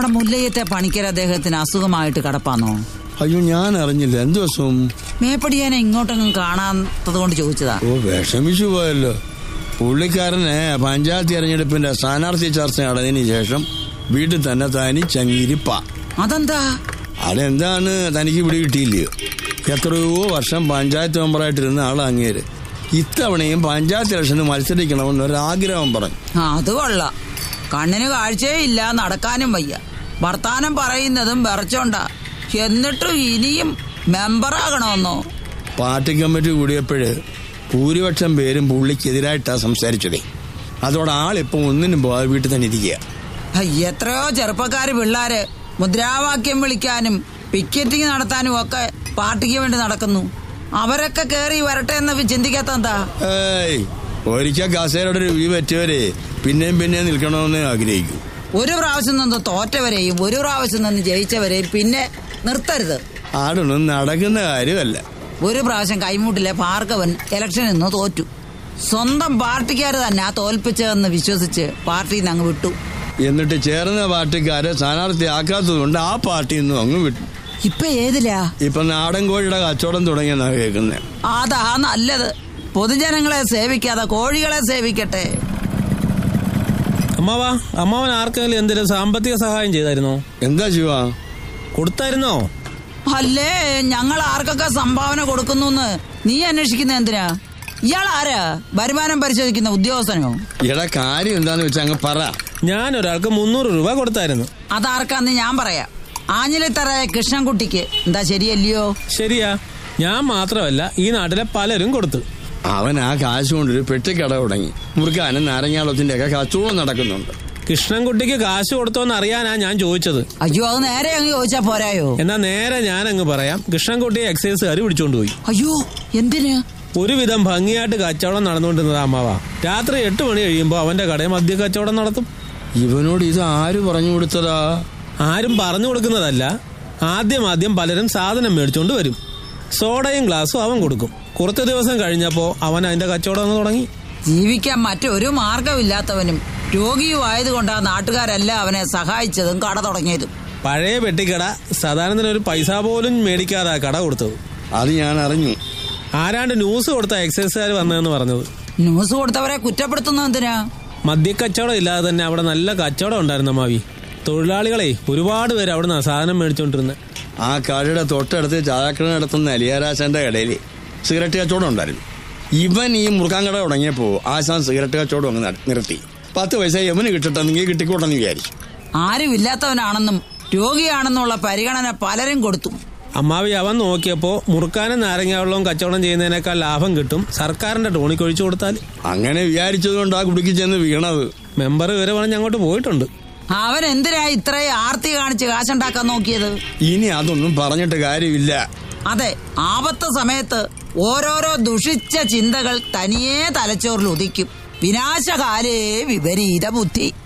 നമ്മുടെ മുല്ലയത്തെ പണിക്കർ അദ്ദേഹത്തിന് അസുഖമായിട്ട് കിടപ്പാന്നോ അയ്യോ ഞാൻ അറിഞ്ഞില്ല എന്ത് ദിവസവും മേപ്പടിയാനെ ഇങ്ങോട്ടൊന്നും കാണാത്തത് കൊണ്ട് ചോദിച്ചതാ ഓ വിഷമിച്ചു പോയല്ലോ പുള്ളിക്കാരന് പഞ്ചായത്ത് തെരഞ്ഞെടുപ്പിന്റെ സ്ഥാനാർത്ഥി ചർച്ച നടന്നതിന് ശേഷം വീട്ടിൽ തന്നെ തനി ചങ്ങിരിപ്പ അതെന്താ അതെന്താണ് തനിക്ക് പിടി കിട്ടിയില്ലയോ എത്രയോ വർഷം പഞ്ചായത്ത് മെമ്പറായിട്ടിരുന്ന ആൾ അങ്ങേര് ഇത്തവണയും പഞ്ചായത്ത് ഇലക്ഷന് മത്സരിക്കണമെന്നൊരാഗ്രഹം പറഞ്ഞു ആ, അത് കൊള്ളാം കണ്ണിന് കാഴ്ചയേ ഇല്ല നടക്കാനും വയ്യ വർത്താനം പറയുന്നതും വിറച്ചോണ്ടാ എന്നിട്ടും ഇനിയും മെമ്പറാകണമെന്നോ പാർട്ടി കമ്മിറ്റി കൂടിയപ്പോഴ് ഭൂരിപക്ഷം പേരും പുള്ളിക്കെതിരായിട്ടാ സംസാരിച്ചതേ അതോടെ ആളിപ്പോ ഒന്നിനും പോകാതെ വീട്ടിൽ തന്നെ ഇരിക്കുക ഹൈ, എത്രയോ ചെറുപ്പക്കാര് പിള്ളാര് മുദ്രാവാക്യം വിളിക്കാനും പിക്കറ്റിംഗ് നടത്താനും ഒക്കെ പാർട്ടിക്ക് വേണ്ടി നടക്കുന്നു അവരൊക്കെ കേറി വരട്ടെ എന്ന് ചിന്തിക്കാത്ത എന്താ ഏയ് ഒരിക്കൽ കസേരയുടെ റിവ്യൂ പറ്റിയവരെ പിന്നെയും പിന്നെയും നിൽക്കണമെന്ന് ആഗ്രഹിക്കൂ ഒരു പ്രാവശ്യം നിന്ന് തോറ്റവരെയും ഒരു പ്രാവശ്യം നിന്ന് ജയിച്ചവരെയും പിന്നെ നിർത്തരുത് ആടൊന്നും നടക്കുന്ന കാര്യമല്ല ഒരു പ്രാവശ്യം കൈമുട്ടിലെ ഭാർഗവൻ ഇലക്ഷനിൽ നിന്ന് തോറ്റു സ്വന്തം പാർട്ടിക്കാർ തന്നെ ആ തോൽപ്പിച്ചതെന്ന് വിശ്വസിച്ച് പാർട്ടിയിൽ നിന്ന് അങ്ങ് വിട്ടു എന്നിട്ട് ചേർന്ന പാർട്ടിക്കാരെ സ്ഥാനാർത്ഥിയാക്കാത്തത് കൊണ്ട് ആ പാർട്ടിയിൽ നിന്നും അങ്ങ് വിട്ടു ഇപ്പൊ ഏതിലാ ഇപ്പൊ നാടൻ കോഴിയുടെ കച്ചവടം തുടങ്ങിയെന്നാ കേൾക്കുന്നത് അതാ നല്ലത് പൊതുജനങ്ങളെ സേവിക്കാതെ കോഴികളെ സേവിക്കട്ടെ അമ്മാവാ അമ്മാവൻ ആർക്കെങ്കിലും എന്തെങ്കിലും സാമ്പത്തിക സഹായം ചെയ്തായിരുന്നോ എന്താ ശിവ കൊടുത്തായിരുന്നോ അല്ലേ ഞങ്ങൾ ആർക്കൊക്കെ സംഭാവന കൊടുക്കുന്നു നീ അന്വേഷിക്കുന്ന എന്തിനാ ഇയാൾ ആരാ വരുമാനം പരിശോധിക്കുന്ന ഉദ്യോഗസ്ഥനോ ഇട കാര്യം എന്താന്ന് വെച്ചാ അങ്ങ് പറ ഞാൻ ഒരാൾക്ക് മുന്നൂറ് രൂപ കൊടുത്തായിരുന്നു അതാർക്കാന്ന് ഞാൻ പറയാം ആഞ്ഞിലിത്തറയ കൃഷ്ണൻകുട്ടിക്ക് എന്താ ശരിയല്ലയോ ശരിയാ ഞാൻ മാത്രമല്ല ഈ നാട്ടിലെ പലരും കൊടുത്തു അവൻ ആ കാശ് കൊണ്ടൊരു പെട്ടിക്കട തുടങ്ങി മുറുക്കാനും നാരങ്ങാളത്തിന്റെ ഒക്കെ കച്ചവടം നടക്കുന്നുണ്ട് കൃഷ്ണൻകുട്ടിക്ക് കാശ് കൊടുത്തോന്ന് അറിയാനാ ഞാൻ ചോദിച്ചത് അയ്യോ അത് നേരെ അങ്ങ് ചോദിച്ചാ പോരായോ എന്നാ നേരെ ഞാൻ അങ്ങ് പറയാം കൃഷ്ണൻകുട്ടിയെ എക്സൈസുകാർ പിടിച്ചോണ്ടുപോയി അയ്യോ എന്തിന് ഒരുവിധം ഭംഗിയായിട്ട് കച്ചവടം നടന്നുകൊണ്ടിരുന്നത് അമ്മാവ രാത്രി എട്ട് മണി കഴിയുമ്പോൾ അവന്റെ കടയിൽ മദ്യ കച്ചവടം നടത്തും ഇവനോട് ഇത് ആര് പറഞ്ഞു കൊടുത്തതാ ആരും പറഞ്ഞു കൊടുക്കുന്നതല്ല ആദ്യം ആദ്യം പലരും സാധനം മേടിച്ചോണ്ട് വരും സോഡയും ഗ്ലാസും അവൻ കൊടുക്കും കുറച്ച് ദിവസം കഴിഞ്ഞപ്പോൾ അവൻ അതിന്റെ കച്ചവടം ഒന്ന് തുടങ്ങി ജീവിക്കാൻ മറ്റൊരു മാർഗമില്ലാത്തവനും രോഗിയുമായതുകൊണ്ട് ആ നാട്ടുകാരെല്ലാം അവനെ സഹായിച്ചതും കട തുടങ്ങിയതും പഴയ പെട്ടിക്കട സാധാരണത്തിന് ഒരു പൈസ പോലും മേടിക്കാതെ കട കൊടുത്തത് അത് ഞാൻ അറിഞ്ഞു ആരാണ്ട് ന്യൂസ് കൊടുത്ത എക്സൈസുകാർ വന്നതെന്ന് പറഞ്ഞത് ന്യൂസ് കൊടുത്തവരെ കുറ്റപ്പെടുത്തുന്ന എന്തിനാ മദ്യക്കച്ചവടം ഇല്ലാതെ തന്നെ അവിടെ നല്ല കച്ചവടം ഉണ്ടായിരുന്നു മാവി തൊഴിലാളികളെ ഒരുപാട് പേര് അവിടെ നിന്ന് സാധനം മേടിച്ചോണ്ടിരുന്നത് ആ കടയുടെ തൊട്ടടുത്ത് ചായക്കട നടത്തുന്ന അലിയാരാശന്റെ കടയിൽ സിഗരറ്റ് കച്ചവടം ഉണ്ടായിരുന്നു ഇവൻ ഈ മുറുക്കാൻ കട തുടങ്ങിയപ്പോ ആശാൻ സിഗരറ്റ് കച്ചവടം അങ്ങ് നട- നിർത്തി പത്ത് പൈസ യവന് കിട്ടട്ടെന്നെങ്കിൽ കിട്ടിക്കോട്ടെന്ന് വിചാരിച്ചു ആരും ഇല്ലാത്തവനാണെന്നും രോഗിയാണെന്നുള്ള പരിഗണന പലരും കൊടുത്തു അമ്മാവി അവൻ നോക്കിയപ്പോൾ മുറുക്കാനും നാരങ്ങാവെള്ളവും കച്ചവടം ചെയ്യുന്നതിനേക്കാൾ ലാഭം കിട്ടും സർക്കാരിന്റെ ടോണിക്ക് ഒഴിച്ചു കൊടുത്താൽ അങ്ങനെ വിചാരിച്ചതുകൊണ്ട് ആ കുടിക്ക് ചെന്ന് വീണത് മെമ്പർ ഇവരെ പറഞ്ഞ് അങ്ങോട്ട് പോയിട്ടുണ്ട് അവൻ എന്തിനാ ഇത്രയും ആർത്തി കാണിച്ച് കാശുണ്ടാക്കാൻ നോക്കിയത് ഇനി അതൊന്നും പറഞ്ഞിട്ട് കാര്യമില്ല അതെ ആപത്ത് സമയത്ത് ഓരോരോ ദുഷിച്ച ചിന്തകൾ തനിയേ തലച്ചോറിൽ ഉദിക്കും വിനാശകാലേ വിപരീത ബുദ്ധി